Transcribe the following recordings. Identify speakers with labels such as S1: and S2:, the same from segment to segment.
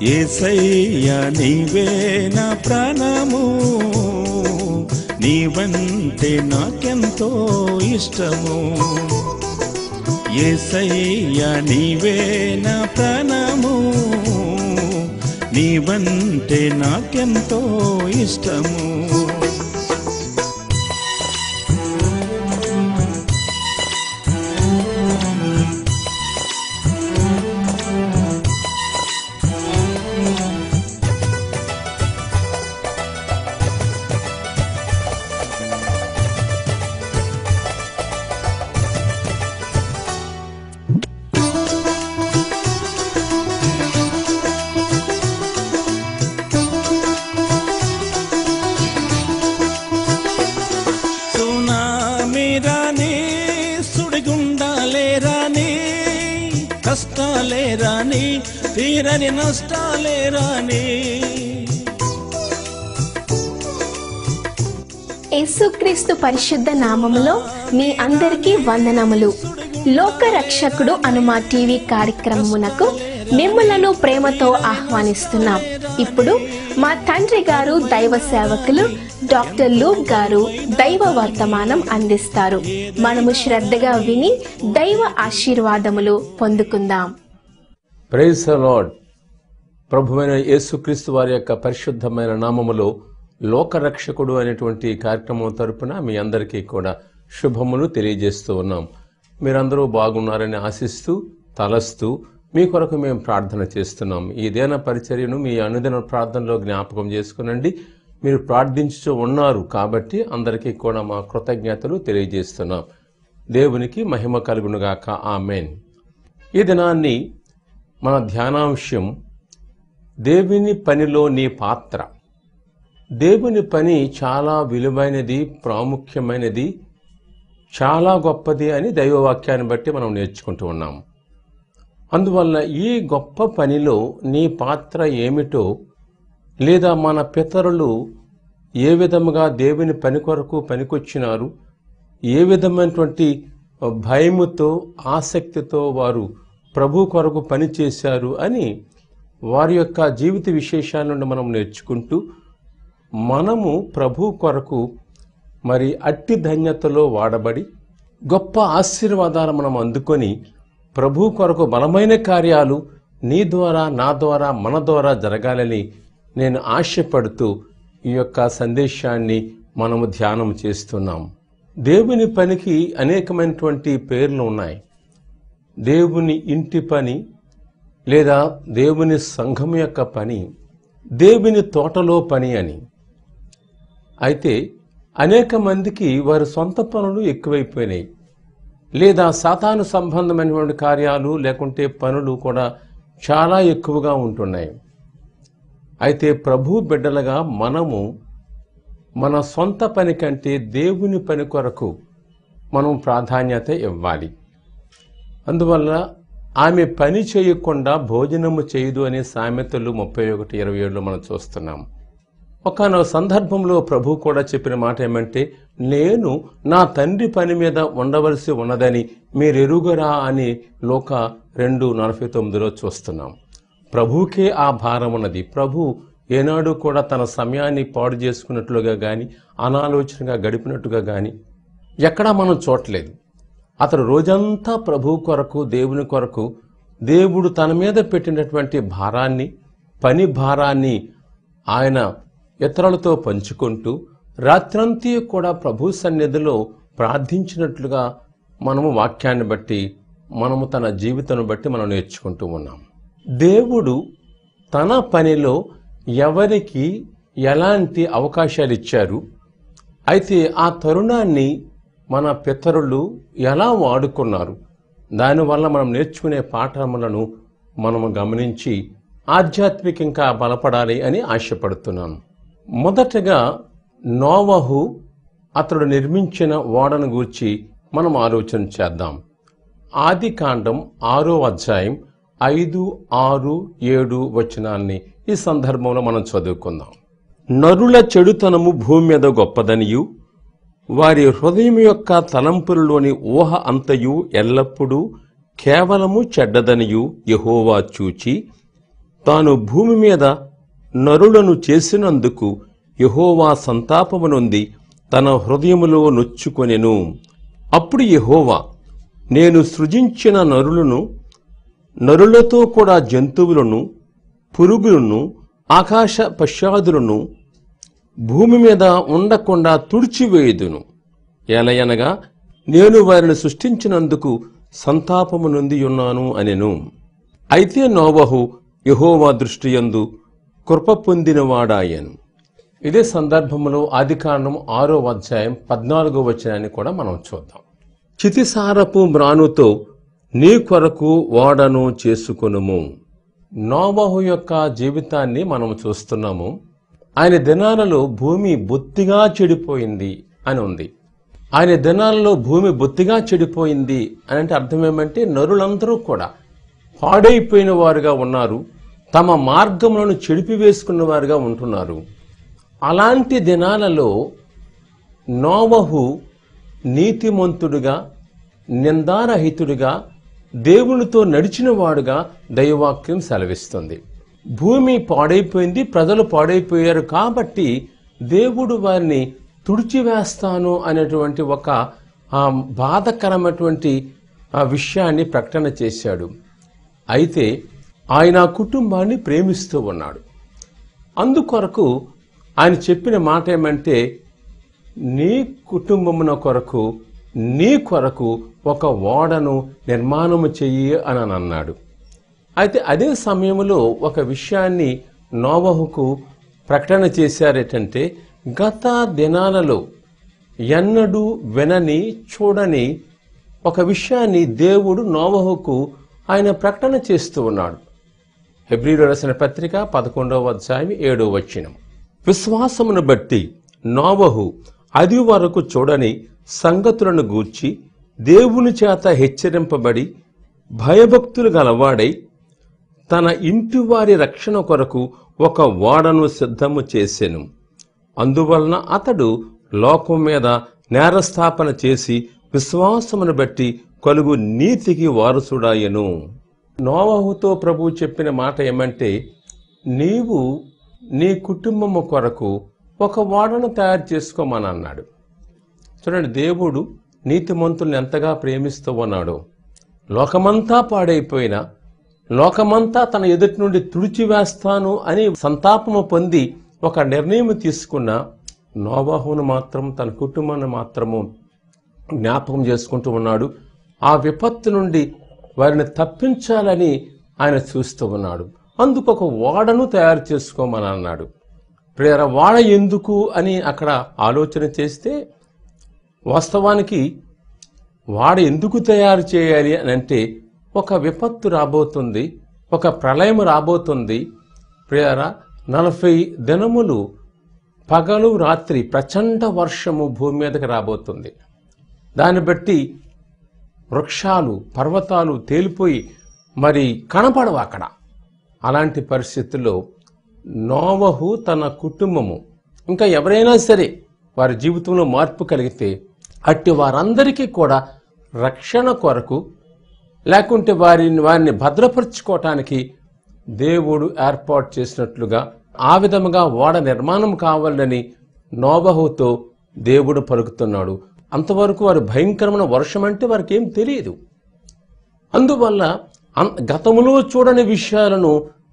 S1: ఏసయ్య నీవే నా ప్రాణము నీవంటే నాకెంతో ఇష్టము ఏసయ్య నీవే నా ప్రాణము నీవంటే నాకెంతో ఇష్టము సునామీ రాని సుడిగుండాలే రాని కష్టాలే రాని తీరని నష్టాలే రాని
S2: యేసుక్రీస్తు పరిశుద్ధ నామములో మీ అందరికీ వందనములు లోక రక్షకుడు అను మా టీవీ కార్యక్రమమునకు మిమ్ములను ప్రేమతో ఆహ్వానిస్తున్నాం ఇప్పుడు మా తండ్రి గారు దైవ సేవకులు డాక్టర్ లూక్ గారు దైవ వర్తమానం అందిస్తారు మనము శ్రద్ధగా విని దైవ ఆశీర్వాదములు పొందుకుందాం
S3: ప్రైజ్ లార్డ్ ప్రభువైన యేసుక్రీస్తు వారి యొక్క పరిశుద్ధమైన నామములో లోకరక్షకుడు అనేటువంటి కార్యక్రమం తరపున మీ అందరికీ కూడా శుభములు తెలియజేస్తూ ఉన్నాం మీరందరూ బాగున్నారని ఆశిస్తూ తలస్తూ మీ కొరకు మేము ప్రార్థన చేస్తున్నాం ఈ దేన పరిచర్యను మీ అనుదిన ప్రార్థనలో జ్ఞాపకం చేసుకునండి మీరు ప్రార్థించుతూ ఉన్నారు కాబట్టి అందరికీ కూడా మా కృతజ్ఞతలు తెలియజేస్తున్నాం దేవునికి మహిమ కలుగునుగాక ఆమెన్ ఈ దినాన్ని మన ధ్యానాంశం దేవుని పనిలో నీ పాత్ర దేవుని పని చాలా విలువైనది ప్రాముఖ్యమైనది చాలా గొప్పది అని దైవవాక్యాన్ని బట్టి మనం నేర్చుకుంటూ ఉన్నాం అందువల్ల ఈ గొప్ప పనిలో నీ పాత్ర ఏమిటో లేదా మన పితరులు ఏ విధముగా దేవుని పని కొరకు పనికొచ్చినారు ఏ విధమైనటువంటి భయముతో ఆసక్తితో వారు ప్రభు కొరకు పనిచేశారు అని వారి యొక్క జీవిత విశేషాల నుండి మనం నేర్చుకుంటూ మనము ప్రభు కొరకు మరి అట్టి ధన్యతలో వాడబడి గొప్ప ఆశీర్వాదాలు మనం అందుకొని ప్రభు కొరకు బలమైన కార్యాలు నీ ద్వారా నా ద్వారా మన ద్వారా జరగాలని నేను ఆశపడుతూ ఈ యొక్క సందేశాన్ని మనము ధ్యానం చేస్తున్నాం దేవుని పనికి అనేకమైనటువంటి పేర్లు ఉన్నాయి దేవుని ఇంటి పని లేదా దేవుని సంఘం యొక్క పని దేవుని తోటలో పని అని అయితే అనేక మందికి వారి సొంత పనులు ఎక్కువైపోయినాయి లేదా సాతాను సంబంధమైనటువంటి కార్యాలు లేకుంటే పనులు కూడా చాలా ఎక్కువగా ఉంటున్నాయి అయితే ప్రభు బిడ్డలుగా మనము మన సొంత పని కంటే దేవుని పని కొరకు మనం ప్రాధాన్యత ఇవ్వాలి అందువల్ల ఆమె పని చేయకుండా భోజనము చేయదు అనే సామెతలు ముప్పై ఒకటి ఇరవై ఏడులో మనం చూస్తున్నాం ఒకనొక సందర్భంలో ప్రభు కూడా చెప్పిన మాట ఏమంటే నేను నా తండ్రి పని మీద ఉండవలసి ఉన్నదని మీరెరుగరా అని లోక రెండు నలభై తొమ్మిదిలో చూస్తున్నాం ప్రభుకే ఆ భారం ఉన్నది ప్రభు ఏనాడు కూడా తన సమయాన్ని పాడు చేసుకున్నట్లుగా కానీ అనాలోచనగా గడిపినట్టుగా కానీ ఎక్కడా మనం చూడలేదు అతడు రోజంతా ప్రభు కొరకు దేవుని కొరకు దేవుడు తన మీద పెట్టినటువంటి భారాన్ని పని భారాన్ని ఆయన ఇతరులతో పంచుకుంటూ రాత్రంతా కూడా ప్రభు సన్నిధిలో ప్రార్థించినట్లుగా మనము వాక్యాన్ని బట్టి మనము తన జీవితాన్ని బట్టి మనం నేర్చుకుంటూ ఉన్నాం దేవుడు తన పనిలో ఎవరికి ఎలాంటి అవకాశాలు ఇచ్చారు అయితే ఆ తరుణాన్ని మన పితరులు ఎలా వాడుకున్నారు దానివల్ల మనం నేర్చుకునే పాఠములను మనము గమనించి ఆధ్యాత్మికంగా బలపడాలి అని ఆశపడుతున్నాను మొదటగా నోవహు అతడు నిర్మించిన ఓడను గూర్చి మనం ఆలోచన చేద్దాం ఆది కాండం ఆరో అధ్యాయం ఐదు ఆరు ఏడు వచనాల్ని ఈ సందర్భంలో మనం చదువుకుందాం నరుల చెడుతనము భూమి మీద గొప్పదనియు వారి హృదయం యొక్క తలంపులలోని ఊహ అంతయు ఎల్లప్పుడూ కేవలము చెడ్డదనియు యహోవా చూచి తాను భూమి మీద నరులను చేసినందుకు యహోవా సంతాపమునొంది తన హృదయములో నొచ్చుకొనెను అప్పుడు యహోవా నేను సృజించిన నరులను నరులతో కూడా జంతువులను పురుగులను ఆకాశ పశ్చాదులను భూమి మీద ఉండకుండా తుడిచివేయుదును ఎలయనగా నేను వారిని సృష్టించినందుకు సంతాపము నొంది ఉన్నాను అనెను అయితే నోవహు యహోవా దృష్టియందు కృప పొందినవాడాయను ఇదే సందర్భంలో ఆదికాండం ఆరో అధ్యాయం పద్నాలుగో వచనాన్ని కూడా మనం చూద్దాం చితిసారపు మ్రానుతో నీ కొరకు వాడను చేసుకొనుము నోవహు యొక్క జీవితాన్ని మనం చూస్తున్నాము ఆయన దినాలలో భూమి బొత్తిగా చెడిపోయింది అని ఉంది ఆయన దినాలలో భూమి బొత్తిగా చెడిపోయింది అని అంటే అర్థం ఏమంటే నరులందరూ కూడా పాడైపోయిన వారుగా ఉన్నారు తమ మార్గములను చెడిపివేసుకున్న వారుగా ఉంటున్నారు అలాంటి దినాలలో నోవహు నీతిమంతుడుగా నిందారహితుడిగా దేవునితో నడిచినవాడుగా దైవవాక్యం సెలవిస్తుంది భూమి పాడైపోయింది ప్రజలు పాడైపోయారు కాబట్టి దేవుడు వారిని తుడిచివేస్తాను అనేటువంటి ఒక ఆ, బాధకరమైనటువంటి ఆ విషయాన్ని ప్రకటన చేశాడు అయితే ఆయన ఆ కుటుంబాన్ని ప్రేమిస్తూ ఉన్నాడు అందుకొరకు ఆయన చెప్పిన మాట ఏమంటే నీ కుటుంబమున కొరకు నీ కొరకు ఒక ఓడను నిర్మాణము చెయ్యి అని అని అన్నాడు అయితే అదే సమయంలో ఒక విషయాన్ని నోవహుకు ప్రకటన చేశారేటంటే గత దినాలలో ఎన్నడూ వినని చూడని ఒక విషయాన్ని దేవుడు నోవహుకు ఆయన ప్రకటన చేస్తూ ఉన్నాడు హెబ్రిలో రాసిన పత్రిక పదకొండవ అధ్యాయం ఏడవ వచనం విశ్వాసమును బట్టి నోవహు అది వరకు చూడని సంగతులను గూర్చి దేవుని చేత హెచ్చరింపబడి భయభక్తులు గలవాడై తన ఇంటి వారి రక్షణ కొరకు ఒక ఓడను సిద్ధము చేసెను అందువలన అతడు లోకం మీద నేరస్థాపన చేసి విశ్వాసమును బట్టి కలుగు నీతికి వారసుడాయను నోవహుతో ప్రభు చెప్పిన మాట ఏమంటే నీవు నీ కుటుంబము కొరకు ఒక ఓడను తయారు చేసుకోమని అన్నాడు చూడండి దేవుడు నీతిమంతుల్ని ఎంతగా ప్రేమిస్తూ ఉన్నాడో లోకమంతా పాడైపోయినా లోకమంతా తన ఎదుటి నుండి తుడిచివేస్తాను అని సంతాపము పొంది ఒక నిర్ణయం తీసుకున్న నోవాహును మాత్రం తన కుటుంబాన్ని మాత్రము జ్ఞాపకం చేసుకుంటూ ఉన్నాడు ఆ విపత్తు నుండి వారిని తప్పించాలని ఆయన చూస్తూ ఉన్నాడు అందుకు ఒక ఓడను తయారు చేసుకోమని అన్నాడు ప్రేర వాడ ఎందుకు అని అక్కడ ఆలోచన చేస్తే వాస్తవానికి వాడ ఎందుకు తయారు చేయాలి అని అంటే ఒక విపత్తు రాబోతుంది ఒక ప్రళయం రాబోతుంది ప్రేర నలభై దినములు పగలు రాత్రి ప్రచండ వర్షము భూమి మీదకి రాబోతుంది దాన్ని బట్టి వృక్షాలు పర్వతాలు తేలిపోయి మరి కనపడవు అక్కడ అలాంటి పరిస్థితుల్లో నోవహు తన కుటుంబము ఇంకా ఎవరైనా సరే వారి జీవితంలో మార్పు కలిగితే అట్టి వారందరికీ కూడా రక్షణ కొరకు లేకుంటే వారిని వారిని భద్రపరుచుకోవటానికి దేవుడు ఏర్పాటు చేసినట్లుగా ఆ విధముగా ఓడ నిర్మాణం కావాలని నోబహుతో దేవుడు పలుకుతున్నాడు అంతవరకు వారి భయంకరమైన వర్షం అంటే వారికి ఏం తెలియదు అందువల్ల అన్- గతములో చూడని విషయాలను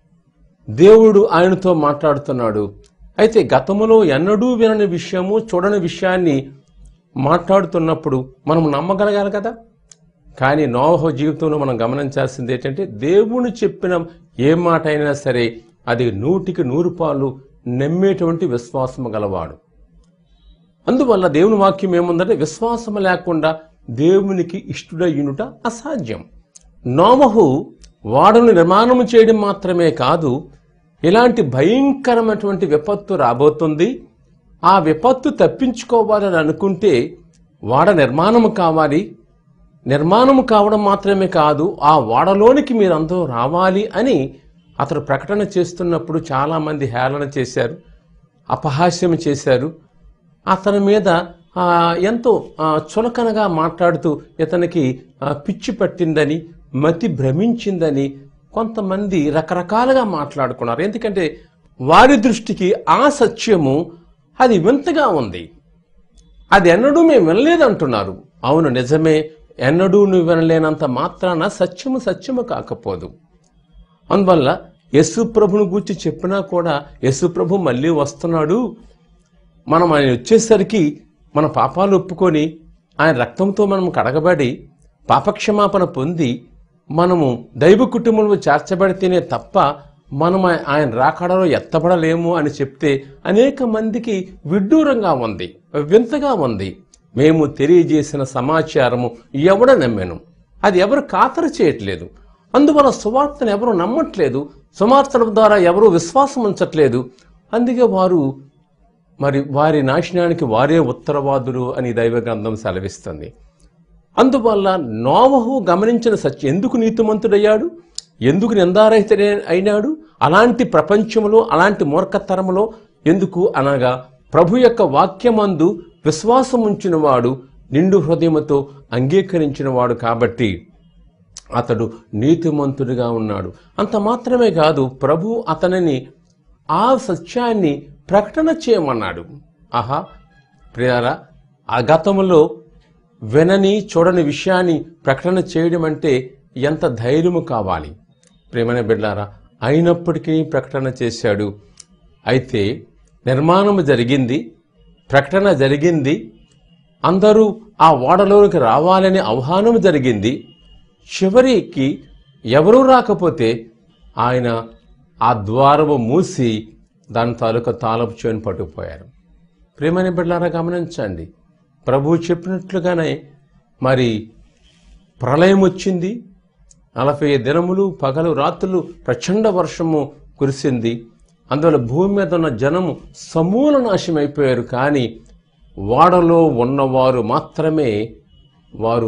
S3: దేవుడు ఆయనతో మాట్లాడుతున్నాడు అయితే గతములో ఎన్నడూ వినని విషయము చూడని విషయాన్ని మాట్లాడుతున్నప్పుడు మనం నమ్మగలగాలి కదా కానీ నోవహ జీవితంలో మనం గమనించాల్సింది ఏంటంటే దేవుని చెప్పిన ఏ మాట అయినా సరే అది నూటికి నూరు పాలు నమ్మేటువంటి విశ్వాసము గలవాడు అందువల్ల దేవుని వాక్యం ఏముందంటే విశ్వాసం లేకుండా దేవునికి ఇష్టడయ్యునుట అసాధ్యం నోమహు వాడను నిర్మాణం చేయడం మాత్రమే కాదు ఇలాంటి భయంకరమైనటువంటి విపత్తు రాబోతుంది ఆ విపత్తు తప్పించుకోవాలని అనుకుంటే వాడ నిర్మాణం కావాలి నిర్మాణం కావడం మాత్రమే కాదు ఆ వాడలోనికి మీరందరూ రావాలి అని అతడు ప్రకటన చేస్తున్నప్పుడు చాలామంది హేళన చేశారు అపహాస్యం చేశారు అతని మీద ఆ, ఎంతో ఆ, చులకనగా మాట్లాడుతూ ఇతనికి ఆ, పిచ్చి పట్టిందని మతి భ్రమించిందని కొంతమంది రకరకాలుగా మాట్లాడుకున్నారు ఎందుకంటే వారి దృష్టికి ఆ సత్యము అది వింతగా ఉంది అది ఎన్నడూ మేము వినలేదంటున్నారు అవును నిజమే ఎన్నడూ నువ్వు వినలేనంత మాత్రాన సత్యము సత్యము కాకపోదు అందువల్ల యశు ప్రభుని గురించి చెప్పినా కూడా యశు ప్రభు మళ్ళీ వస్తున్నాడు మనం ఆయన వచ్చేసరికి మన పాపాలు ఒప్పుకొని ఆయన రక్తంతో మనం కడగబడి పాపక్షమాపణ పొంది మనము దైవ కుటుంబంలో చేర్చబడితేనే తప్ప మనం ఆయ- ఆయన రాకడలో ఎత్తబడలేము అని చెప్తే అనేక మందికి విడ్డూరంగా ఉంది వింతగా ఉంది మేము తెలియజేసిన సమాచారము ఎవడ నమ్మాను అది ఎవరు ఖాతరు చేయట్లేదు అందువల్ల సువార్తను ఎవరు నమ్మట్లేదు సువార్తల ద్వారా ఎవరు విశ్వాసం ఉంచట్లేదు అందుకే వారు మరి వారి నాశనానికి వారే ఉత్తరవాదులు అని దైవ గ్రంథం సెలవిస్తుంది అందువల్ల నోవహు గమనించిన సత్యం ఎందుకు నీతిమంతుడయ్యాడు ఎందుకు నిందారహితుడే అయినాడు అలాంటి ప్రపంచంలో అలాంటి మూర్ఖతరములో ఎందుకు అనగా ప్రభు యొక్క వాక్యమందు విశ్వాసం ఉంచిన వాడు నిండు హృదయముతో అంగీకరించిన వాడు కాబట్టి అతడు నీతిమంతుడిగా ఉన్నాడు అంత మాత్రమే కాదు ప్రభు అతనిని ఆ సత్యాన్ని ప్రకటన చేయమన్నాడు ఆహా ప్రియారా ఆ గతంలో వినని చూడని విషయాన్ని ప్రకటన చేయడం అంటే ఎంత ధైర్యము కావాలి ప్రేమన బిడ్డారా అయినప్పటికీ ప్రకటన చేశాడు అయితే నిర్మాణం జరిగింది ప్రకటన జరిగింది అందరూ ఆ ఓడలోనికి రావాలని ఆహ్వానం జరిగింది చివరికి ఎవరూ రాకపోతే ఆయన ఆ ద్వారము మూసి దాని తాలూకా తాళపు చేను పట్టుకుపోయారు ప్రేమని బిడ్డారా గమనించండి ప్రభు చెప్పినట్లుగానే మరి ప్రళయం వచ్చింది నలభై దినములు పగలు రాత్రులు ప్రచండ వర్షము కురిసింది అందువల్ల భూమి మీద ఉన్న జనము సమూల నాశనం అయిపోయారు కానీ వాడలో ఉన్నవారు మాత్రమే వారు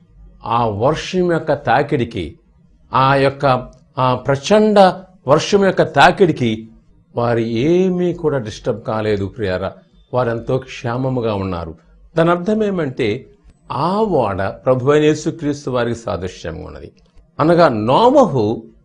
S3: ఆ వర్షం యొక్క తాకిడికి ఆ యొక్క ఆ ప్రచండ వర్షం యొక్క తాకిడికి వారు ఏమీ కూడా డిస్టర్బ్ కాలేదు ప్రియారా వారు ఎంతో క్షేమముగా ఉన్నారు దాని అర్థం ఏమంటే ఆ వాడ ప్రభు అయిన యేసుక్రీస్తు వారికి సాదృశ్యంగా ఉన్నది అనగా నోమహు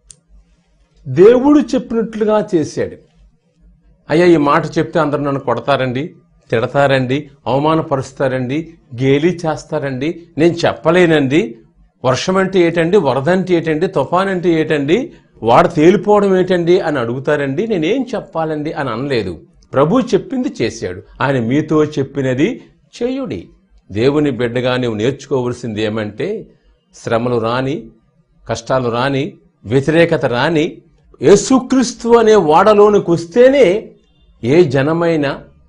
S3: దేవుడు చెప్పినట్లుగా చేశాడు అయ్యా ఈ మాట చెప్తే అందరూ నన్ను కొడతారండి తిడతారండి అవమానపరుస్తారండి గేలి చేస్తారండి నేను చెప్పలేనండి వర్షం అంటే ఏటండి వరద అంటే ఏటండి తుఫాన్ అంటే ఏటండి వాడు తేలిపోవడం ఏటండి అని అడుగుతారండి నేనేం చెప్పాలండి అని అనలేదు ప్రభు చెప్పింది చేశాడు ఆయన మీతో చెప్పినది చేయుడి దేవుని బిడ్డగా నువ్వు నేర్చుకోవలసింది ఏమంటే శ్రమలు రాని కష్టాలు రాని వ్యతిరేకత రాని యేసుక్రీస్తు అనే వాడలోనికి వస్తేనే ఏ జనమైనా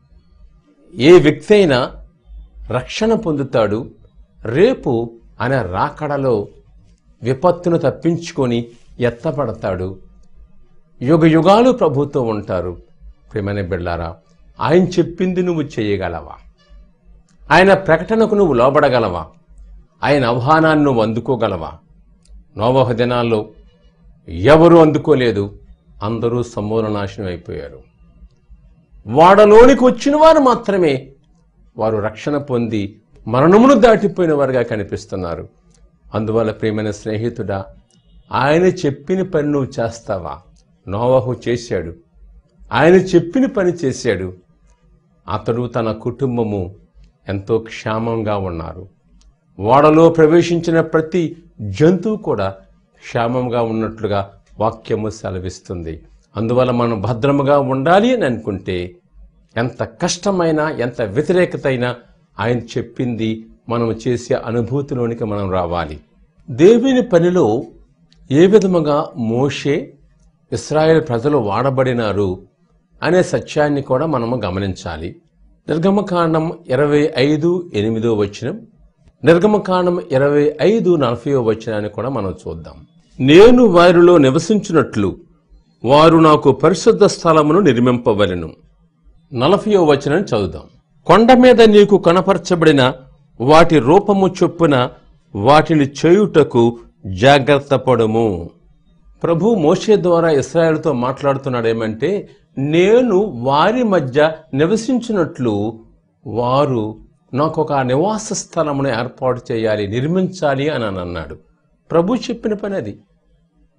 S3: ఏ వ్యక్తి అయినా రక్షణ పొందుతాడు రేపు అనే రాకడలో విపత్తును తప్పించుకొని ఎత్తపడతాడు యుగ యుగాలు ప్రభుతో ఉంటారు ప్రేమనే బిళ్ళారా ఆయన చెప్పింది నువ్వు చేయగలవా ఆయన ప్రకటనకు నువ్వు లోబడగలవా ఆయన ఆహ్వానాన్ని నువ్వు అందుకోగలవా నోవహ దినాల్లో ఎవరు అందుకోలేదు అందరూ సమూల నాశనం అయిపోయారు వాడలోనికి వచ్చిన వారు మాత్రమే వారు రక్షణ పొంది మరణమును దాటిపోయిన వారుగా కనిపిస్తున్నారు అందువల్ల ప్రియమైన స్నేహితుడా ఆయన చెప్పిన పని నువ్వు చేస్తావా నోవహు చేశాడు ఆయన చెప్పిన పని చేశాడు అతడు తన కుటుంబము ఎంతో క్షేమంగా ఉన్నారు ఓడలో ప్రవేశించిన ప్రతి జంతువు కూడా క్షేమంగా ఉన్నట్లుగా వాక్యము సెలవిస్తుంది అందువల్ల మనం భద్రముగా ఉండాలి అని అనుకుంటే ఎంత కష్టమైనా ఎంత వ్యతిరేకత అయినా ఆయన చెప్పింది మనం చేసే అనుభూతిలోనికి మనం రావాలి దేవుని పనిలో ఏ విధముగా మోషే ఇస్రాయేల్ ప్రజలు వాడబడినారు అనే సత్యాన్ని కూడా మనము గమనించాలి నిర్గమకాండం ఇరవై ఐదు ఎనిమిదో వచనం నిర్గమకాండం ఇరవై ఐదు నలభైవ వచనాన్ని కూడా మనం చూద్దాం నేను వారిలో నివసించినట్లు వారు నాకు పరిశుద్ధ స్థలమును నిర్మింపవలెను నలభైవ వచనం చదువుదాం కొండ మీద నీకు కనపరచబడిన వాటి రూపము చొప్పున వాటిని చేయుటకు జాగ్రత్త పడుము ప్రభు మోషే ద్వారా ఇస్రాయేల్తో మాట్లాడుతున్నాడు ఏమంటే నేను వారి మధ్య నివసించినట్లు వారు నాకు ఒక నివాస స్థలమును ఏర్పాటు చేయాలి నిర్మించాలి అని అని అన్నాడు ప్రభు చెప్పిన పని అది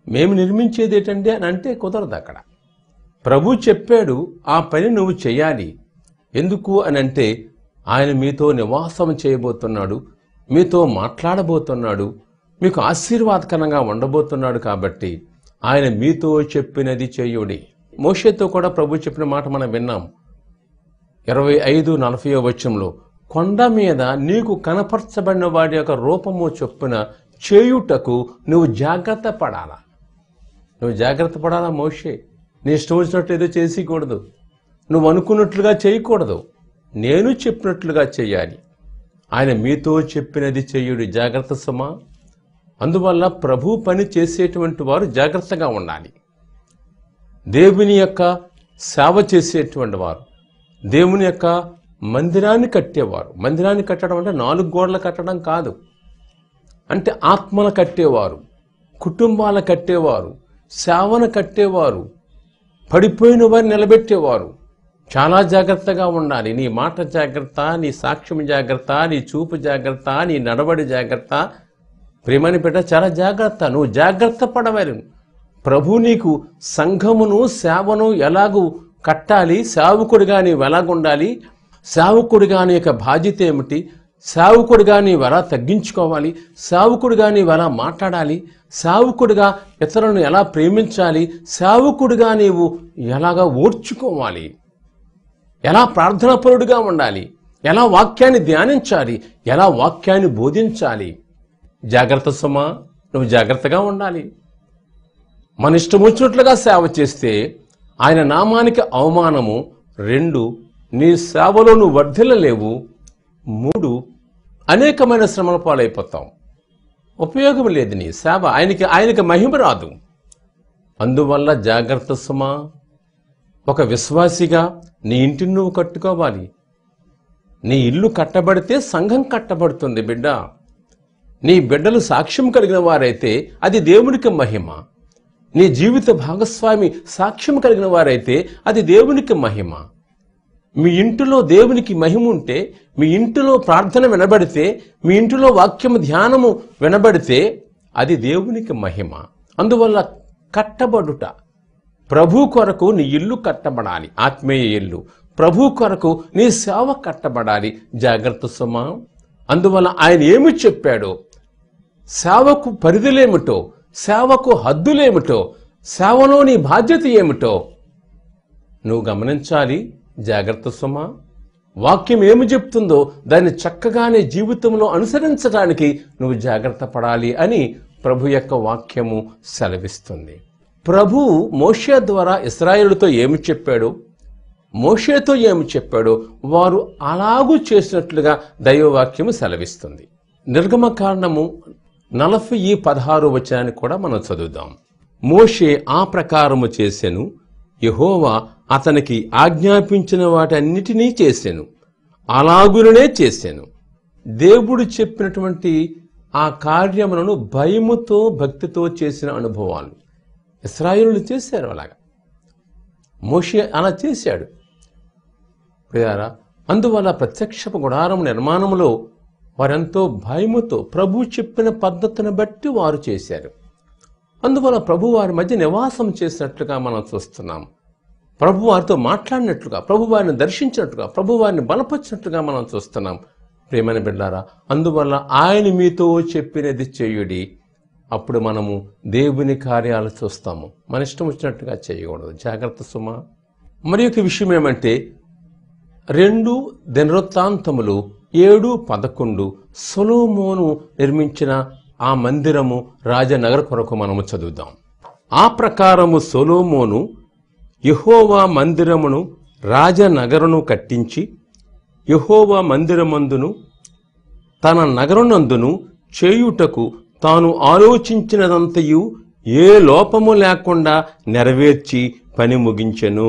S3: మేము నిర్మించేది ఏంటండి అని అంటే కుదరదు అక్కడ ప్రభు చెప్పాడు ఆ పని నువ్వు చేయాలి ఎందుకు అని అంటే ఆయన మీతో నివాసం చేయబోతున్నాడు మీతో మాట్లాడబోతున్నాడు మీకు ఆశీర్వాదకరంగా ఉండబోతున్నాడు కాబట్టి ఆయన మీతో చెప్పినది చేయుడి మోషేతో కూడా ప్రభు చెప్పిన మాట మనం విన్నాం ఇరవై ఐదు నలభై వచనంలో కొండ మీద నీకు కనపరచబడిన వాడి యొక్క రూపము చొప్పున చేయుటకు నువ్వు జాగ్రత్త పడాలా నువ్వు జాగ్రత్త పడాలా మోషే నీ ఇష్టం వచ్చినట్టు ఏదో చేసేయకూడదు నువ్వు అనుకున్నట్లుగా చేయకూడదు నేను చెప్పినట్లుగా చేయాలి ఆయన మీతో చెప్పినది చెయ్యుడి జాగ్రత్త సుమా అందువల్ల ప్రభు పని చేసేటువంటి వారు జాగ్రత్తగా ఉండాలి దేవుని యొక్క సేవ చేసేటువంటి వారు దేవుని యొక్క మందిరాన్ని కట్టేవారు మందిరాన్ని కట్టడం అంటే నాలుగు గోడలు కట్టడం కాదు అంటే ఆత్మల కట్టేవారు కుటుంబాల కట్టేవారు సేవను కట్టేవారు పడిపోయిన వారిని నిలబెట్టేవారు చాలా జాగ్రత్తగా ఉండాలి నీ మాట జాగ్రత్త నీ సాక్ష్యం జాగ్రత్త నీ చూపు జాగ్రత్త నీ నడవడి జాగ్రత్త ప్రేమని బిడ్డ చాలా జాగ్రత్త నువ్వు జాగ్రత్త పడవరు ప్రభు నీకు సంఘమును సేవను ఎలాగూ కట్టాలి సేవకుడిగా నీవు ఎలాగుండాలి సేవకుడిగా నీ యొక్క బాధ్యత ఏమిటి సేవకుడిగా నీవు ఎలా తగ్గించుకోవాలి సేవకుడిగా నీవు ఎలా మాట్లాడాలి సేవకుడిగా ఇతరులను ఎలా ప్రేమించాలి సేవకుడిగా నీవు ఎలాగా ఓర్చుకోవాలి ఎలా ప్రార్థనాపరుడుగా ఉండాలి ఎలా వాక్యాన్ని ధ్యానించాలి ఎలా వాక్యాన్ని బోధించాలి జాగ్రత్త సుమా నువ్వు జాగ్రత్తగా ఉండాలి మన ఇష్టం వచ్చినట్లుగా సేవ చేస్తే ఆయన నామానికి అవమానము రెండు నీ సేవలో నువ్వు వర్ధిల్లలేవు మూడు అనేకమైన శ్రమల పాలైపోతాం ఉపయోగం లేదు నీ సేవ ఆయనకి ఆయనకి మహిమ రాదు అందువల్ల జాగ్రత్త సుమా ఒక విశ్వాసిగా నీ ఇంటిని నువ్వు కట్టుకోవాలి నీ ఇల్లు కట్టబడితే సంఘం కట్టబడుతుంది బిడ్డ నీ బిడ్డలు సాక్ష్యం కలిగిన వారైతే అది దేవునికి మహిమ నీ జీవిత భాగస్వామి సాక్ష్యం కలిగిన వారైతే అది దేవునికి మహిమ మీ ఇంటిలో దేవునికి మహిమ ఉంటే మీ ఇంటిలో ప్రార్థన వినబడితే మీ ఇంటిలో వాక్యము ధ్యానము వినబడితే అది దేవునికి మహిమ అందువల్ల కట్టబడుట ప్రభు కొరకు నీ ఇల్లు కట్టబడాలి ఆత్మీయ ఇల్లు ప్రభు కొరకు నీ సేవ కట్టబడాలి జాగ్రత్త సుమా అందువల్ల ఆయన ఏమి చెప్పాడో సేవకు పరిధులేమిటో సేవకు హద్దులేమిటో సేవలో నీ బాధ్యత ఏమిటో నువ్వు గమనించాలి జాగ్రత్త సుమా వాక్యం ఏమి చెప్తుందో దాన్ని చక్కగానే జీవితంలో అనుసరించడానికి నువ్వు జాగ్రత్త పడాలి అని ప్రభు యొక్క వాక్యము సెలవిస్తుంది ప్రభు మోషే ద్వారా ఇస్రాయేలుతో ఏమి చెప్పాడో మోషేతో ఏమి చెప్పాడో వారు అలాగూ చేసినట్లుగా దైవవాక్యము సెలవిస్తుంది నిర్గమ కారణము నలభై పదహారు వచనాన్ని కూడా మనం చదువుదాం మోషే ఆ ప్రకారము చేసెను యహోవా అతనికి ఆజ్ఞాపించిన వాటన్నిటినీ చేసెను అలాగుననే చేశాను దేవుడు చెప్పినటువంటి ఆ కార్యములను భయముతో భక్తితో చేసిన అనుభవాలు ఇస్రాయేలు చేశారు అలాగా మోషే అలా చేశాడు ప్రియారా అందువల్ల ప్రత్యక్ష గుడారం నిర్మాణంలో వారెంతో భయముతో ప్రభు చెప్పిన పద్ధతిని బట్టి వారు చేశారు అందువల్ల ప్రభు వారి మధ్య నివాసం చేసినట్లుగా మనం చూస్తున్నాం ప్రభు వారితో మాట్లాడినట్లుగా ప్రభు వారిని దర్శించినట్లుగా ప్రభు వారిని బలపరిచినట్లుగా మనం చూస్తున్నాం ప్రేమని బిడ్డారా అందువల్ల ఆయన మీతో చెప్పినది చేయుడి అప్పుడు మనము దేవుని కార్యాలు చూస్తాము మన ఇష్టం వచ్చినట్టుగా చేయకూడదు జాగ్రత్త సుమ మరి ఒక విషయం ఏమంటే రెండు దినవృత్తాంతములు ఏడు పదకొండు సొలోమోను నిర్మించిన ఆ మందిరము రాజనగర కొరకు మనము చదువుదాం ఆ ప్రకారము సొలోమోను యహోవా మందిరమును రాజనగరును కట్టించి యహోవా మందిరమందును తన నగరునందును చేయుటకు తాను ఆలోచించినదంతయు ఏ లోపము లేకుండా నెరవేర్చి పని ముగించెను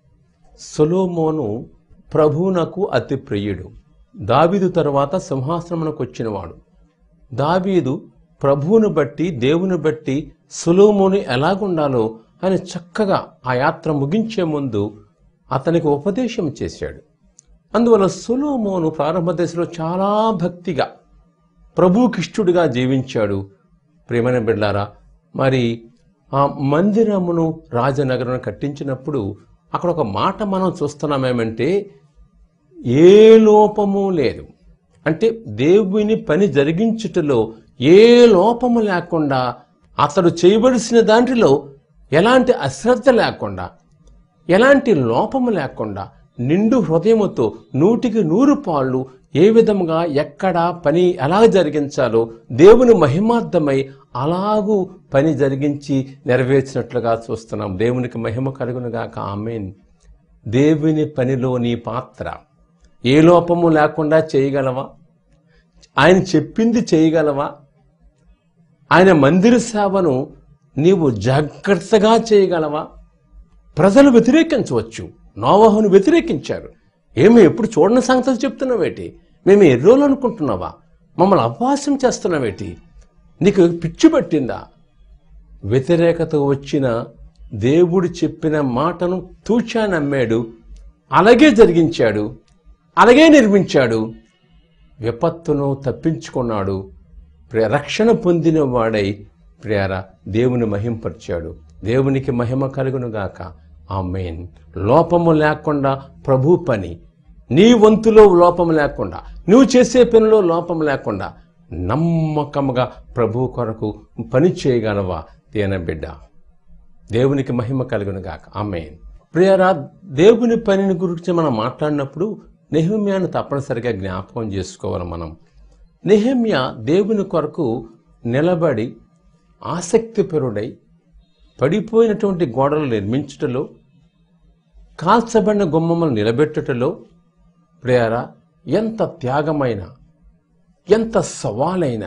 S3: సొలోమోను ప్రభువునకు అతి ప్రియుడు దావీదు తరువాత సింహాసనమునకు వచ్చినవాడు దావీదు ప్రభువును బట్టి దేవుని బట్టి సులోముని ఎలాగుండాలో ఆయన చక్కగా ఆ యాత్ర ముగించే ముందు అతనికి ఉపదేశం చేశాడు అందువల్ల సులోమోను ప్రారంభ దశలో చాలా భక్తిగా ప్రభుకిష్టుడిగా జీవించాడు ప్రేమైన బిడ్డారా మరి ఆ మందిరమును రాజనగరం కట్టించినప్పుడు అక్కడ ఒక మాట మనం చూస్తున్నామేమంటే ఏ లోపము లేదు అంటే దేవుని పని జరిగించుటలో ఏ లోపము లేకుండా అతడు చేయవలసిన దాంట్లో ఎలాంటి అశ్రద్ధ లేకుండా ఎలాంటి లోపము లేకుండా నిండు హృదయముతో నూటికి నూరు పాళ్ళు ఏ విధముగా ఎక్కడ పని ఎలా జరిగించాలో దేవుని మహిమార్థమై అలాగూ పని జరిగించి నెరవేర్చినట్లుగా చూస్తున్నాం దేవునికి మహిమ కలుగునుగాక ఆమెన్ దేవుని పనిలో నీ పాత్ర ఏ లోపము లేకుండా చేయగలవా ఆయన చెప్పింది చేయగలవా ఆయన మందిర సేవను నీవు జాగ్రత్తగా చేయగలవా ప్రజలు వ్యతిరేకించవచ్చు నోవాహును వ్యతిరేకించారు ఏమి ఎప్పుడు చూడని సంగతులు చెప్తున్నావేటి మేము ఎర్రోలు అనుకుంటున్నావా మమ్మల్ని అపవాసం చేస్తున్నావేటి నీకు పిచ్చి పట్టిందా వ్యతిరేకత వచ్చిన దేవుడు చెప్పిన మాటను తూచా నమ్మాడు అలాగే జరిగించాడు అలాగే నిర్మించాడు విపత్తును తప్పించుకున్నాడు ప్రియ- రక్షణ పొందిన వాడై ప్రేర దేవుని మహింపరిచాడు దేవునికి మహిమ కలుగునుగాక ఆమెన్ లోపము లేకుండా ప్రభు పని నీ వంతులో లోపం లేకుండా నువ్వు చేసే పనిలో లోపం లేకుండా నమ్మకముగా ప్రభు కొరకు పని చేయగలవా తేన బిడ్డ దేవునికి మహిమ కలుగునుగాక ఆమెన్ ప్రియరా దేవుని పనిని గురించి మనం మాట్లాడినప్పుడు నెహమ్యాను తప్పనిసరిగా జ్ఞాపకం చేసుకోవాలి మనం నెహమ్య దేవుని కొరకు నిలబడి ఆసక్తిపరుడై పడిపోయినటువంటి గోడలు నిర్మించుటలో కాల్చబడిన గుమ్మములు నిలబెట్టుటలో ప్రేర ఎంత త్యాగమైన ఎంత సవాలైన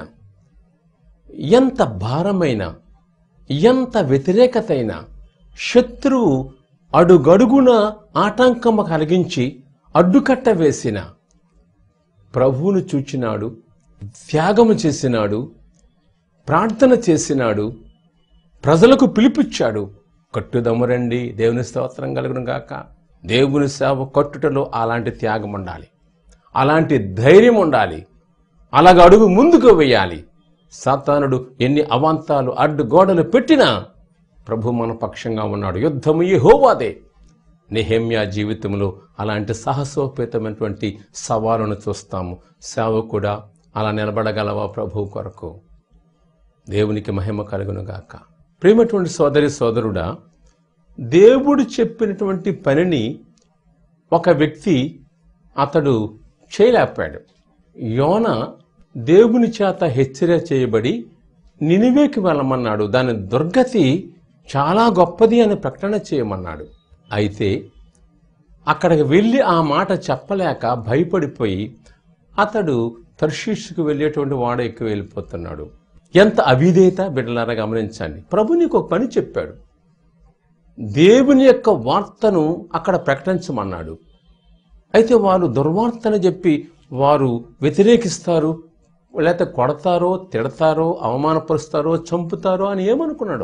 S3: ఎంత భారమైన ఎంత వ్యతిరేకతైన శత్రువు అడుగడుగున ఆటంకము కలిగించి అడ్డుకట్ట వేసిన ప్రభువును చూచినాడు త్యాగము చేసినాడు ప్రార్థన చేసినాడు ప్రజలకు పిలిపిచ్చాడు కట్టుదమురండి దేవుని స్తోత్రం కలుగును గాక దేవుని సేవ కట్టుటలో అలాంటి త్యాగం ఉండాలి అలాంటి ధైర్యం ఉండాలి అలాగ అడుగు ముందుకు వేయాలి సాతానుడు ఎన్ని అవాంతాలు అడ్డు గోడలు పెట్టినా ప్రభు మన పక్షంగా ఉన్నాడు యుద్ధము ఈ హోవాదే నెహెమ్యా జీవితంలో అలాంటి సాహసోపేతమైనటువంటి సవాలును చూస్తాము సేవ కూడా అలా నిలబడగలవా ప్రభు కొరకు దేవునికి మహిమ కలుగునుగాక ప్రేమటువంటి సోదరి సోదరుడా దేవుడు చెప్పినటువంటి పనిని ఒక వ్యక్తి అతడు చేయలేకపోయాడు యోన దేవుని చేత హెచ్చరిక చేయబడి నినివేకి వెళ్ళమన్నాడు దాని దుర్గతి చాలా గొప్పది అని ప్రకటన చేయమన్నాడు అయితే అక్కడికి వెళ్ళి ఆ మాట చెప్పలేక భయపడిపోయి అతడు తర్షీష్కు వెళ్ళేటువంటి వాడ ఎక్కువ వెళ్ళిపోతున్నాడు ఎంత అవిధేయత బిడ్డలారా గమనించండి ప్రభు నీకు ఒక పని చెప్పాడు దేవుని యొక్క వార్తను అక్కడ ప్రకటించమన్నాడు అయితే వారు దుర్వార్తను చెప్పి వారు వ్యతిరేకిస్తారు లేకపోతే కొడతారో తిడతారో అవమానపరుస్తారో చంపుతారో అని ఏమనుకున్నాడు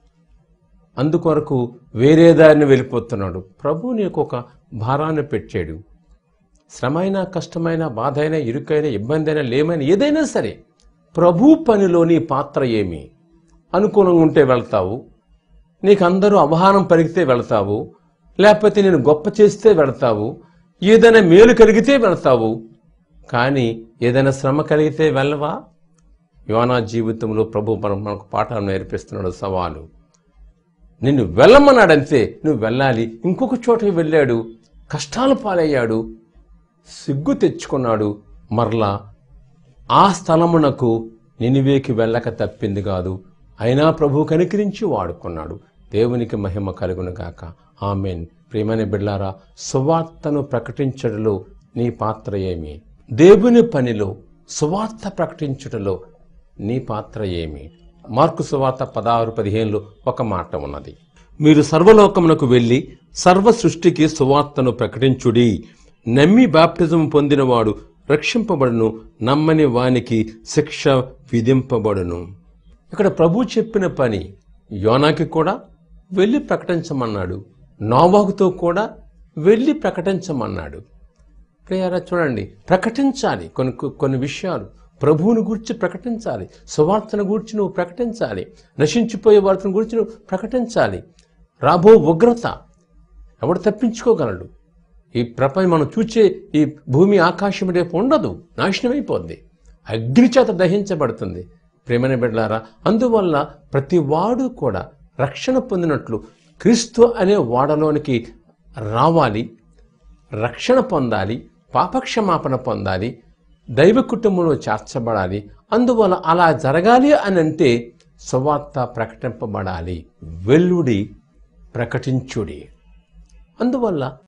S3: అందుకొరకు వేరే దారిని వెళ్ళిపోతున్నాడు ప్రభు నీకు ఒక భారాన్ని పెట్టాడు శ్రమైన కష్టమైన బాధ అయినా ఇరుకైన ఇబ్బంది అయినా లేమైనా ఏదైనా సరే ప్రభు పనిలోని పాత్ర ఏమి అనుకూలంగా ఉంటే వెళ్తావు నీకు అందరూ అవహానం పరిగితే వెళ్తావు లేకపోతే నేను గొప్ప చేస్తే వెళ్తావు ఏదైనా మేలు కలిగితే వెళ్తావు కానీ ఏదైనా శ్రమ కలిగితే వెళ్ళవా యోనా జీవితంలో ప్రభు మనం మనకు పాఠాలు నేర్పిస్తున్నాడు సవాలు నిన్ను వెళ్ళమన్నాడంతే నువ్వు వెళ్ళాలి ఇంకొక చోటకి వెళ్ళాడు కష్టాలు పాలయ్యాడు సిగ్గు తెచ్చుకున్నాడు మరలా ఆ స్థలమునకు నినివేకి వెళ్ళక తప్పింది కాదు అయినా ప్రభు కనికరించి వాడుకున్నాడు దేవునికి మహిమ కలుగునుగాక ఆమెన్ ప్రియమైన బిడ్లారా సువార్తను ప్రకటించడంలో నీ పాత్ర ఏమి దేవుని పనిలో సువార్త ప్రకటించుటలో నీ పాత్ర ఏమి మార్కు సువార్త పదహారు పదిహేనులో ఒక మాట ఉన్నది మీరు సర్వలోకమునకు వెళ్ళి సర్వ సృష్టికి సువార్తను ప్రకటించుడి నమ్మి బాప్టిజం పొందినవాడు రక్షింపబడును నమ్మని వానికి శిక్ష విధింపబడును ఇక్కడ ప్రభు చెప్పిన పని యోనాకి కూడా వెళ్ళి ప్రకటించమన్నాడు నోవాహుతో కూడా వెళ్ళి ప్రకటించమన్నాడు ప్రియారా చూడండి ప్రకటించాలి కొన్ని కొన్ని విషయాలు ప్రభువుని గురించి ప్రకటించాలి సువార్తను గురించి నువ్వు ప్రకటించాలి నశించిపోయే వార్తను గురించి నువ్వు ప్రకటించాలి రాబో ఉగ్రత ఎవడు తప్పించుకోగలడు ఈ ప్రపంచం మనం చూచే ఈ భూమి ఆకాశం రేపు ఉండదు నాశనమైపోద్ది అగ్ని చేత దహించబడుతుంది ప్రేమని బిడ్డలారా అందువల్ల ప్రతి వాడు కూడా రక్షణ పొందినట్లు క్రీస్తు అనే వాడలోనికి రావాలి రక్షణ పొందాలి పాపక్షమాపణ పొందాలి దైవ కుటుంబంలో చేర్చబడాలి అందువల్ల అలా జరగాలి అని అంటే సువార్త ప్రకటింపబడాలి వెల్లుడి ప్రకటించుడి అందువల్ల